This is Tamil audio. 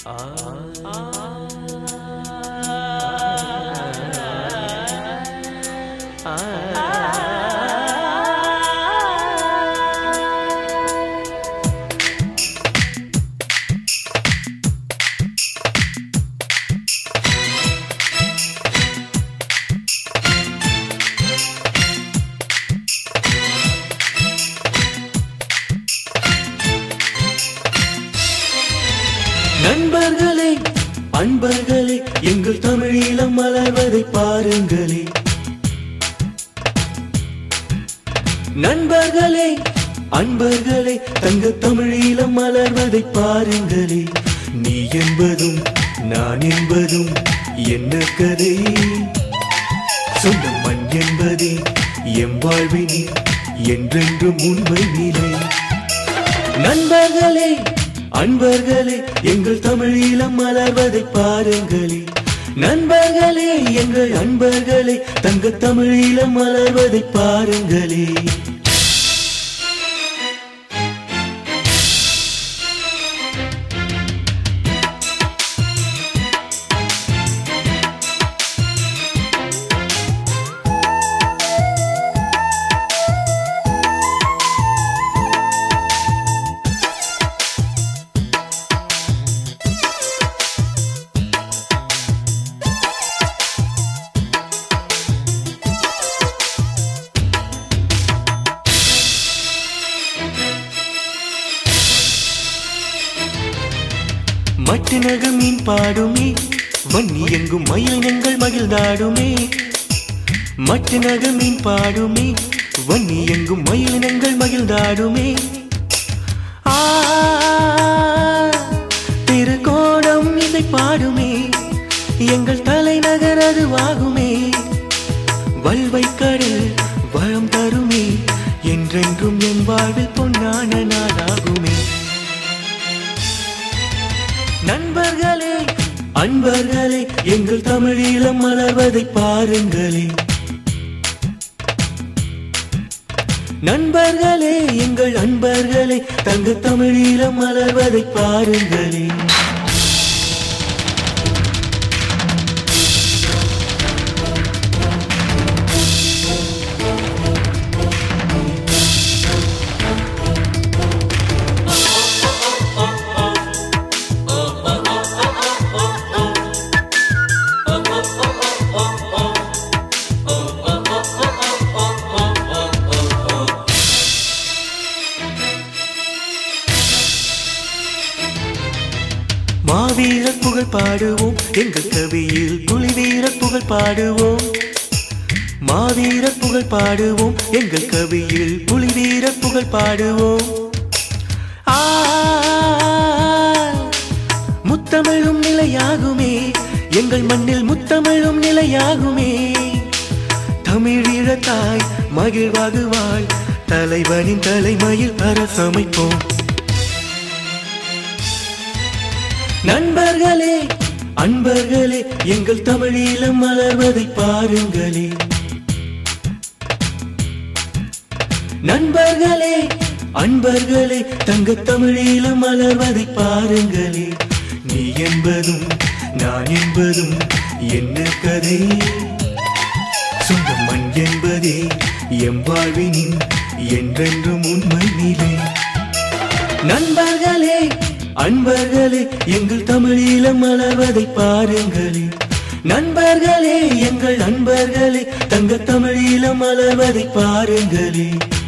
நண்பர்களே அன்பர்களே எங்கள் தமிழீழம் மலர்வதை பாருங்களே நண்பர்களே அன்பர்களே தங்க தமிழீழம் மலர்வதை பாருங்களே நீ என்பதும் நான் என்பதும் என்ன கதை சொந்த மண் என்பதே எம் வாழ்வினி என்றென்றும் உண்மை நிலை நண்பர்களே அன்பர்களே எங்கள் தமிழீழம் மலர்வதை பாருங்களே நண்பர்களே எங்கள் அன்பர்களே தங்க தமிழீழம் மலர்வதை பாருங்களே மட்டு நகு மீன் பாடுமே வன்னி எங்கும் மயிலினங்கள் மகிழ்ந்தாடுமே மட்டு நகு மீன் பாடுமே வன்னி எங்கும் மயிலினங்கள் மகிழ்ந்தாடுமே ஆ, திருக்கோணம் இசை பாடுமே எங்கள் தலைநகர் அதுவாகுமே வல்வை கடல் வளம் தருமே என்றென்றும் என் வாழ்வில் பொன்னான நாளாகுமே நண்பர்களே அன்பர்களே எங்கள் தமிழீழம் மலர்வதை பாருங்களே நண்பர்களே எங்கள் அன்பர்களே தங்க தமிழீழம் மலர்வதை பாருங்களே மாவீரர் புகழ் பாடுவோம் எங்கள் கவியில் புலிவீரர் புகழ் பாடுவோம் மாவீரர் புகழ் பாடுவோம் எங்கள் கவியில் புலிவீரர் புகழ் பாடுவோம் ஆ, முத்தமிழும் நிலையாகுமே எங்கள் மண்ணில் முத்தமிழும் நிலையாகுமே தமிழீழத்தாய் மகிழ்வாகுவாள் தலைவனின் தலைமையில் அரசமைப்போம் நண்பர்களே அன்பர்களே எங்கள் தமிழீழம் மலர்வதை பாருங்களே நண்பர்களே அன்பர்களே தங்க தமிழீழம் மலர்வதை பாருங்களே நீ என்பதும் நான் என்பதும் என்ன கதை சொந்த மண் என்பதே எம் வாழ்வினின் என்றென்றும் உண்மை நிலை நண்பர்களே அன்பர்களே எங்கள் தமிழீழம் மலர்வதை பாருங்களே நண்பர்களே எங்கள் அன்பர்களே தங்க தமிழீழம் மலர்வதை பாருங்களே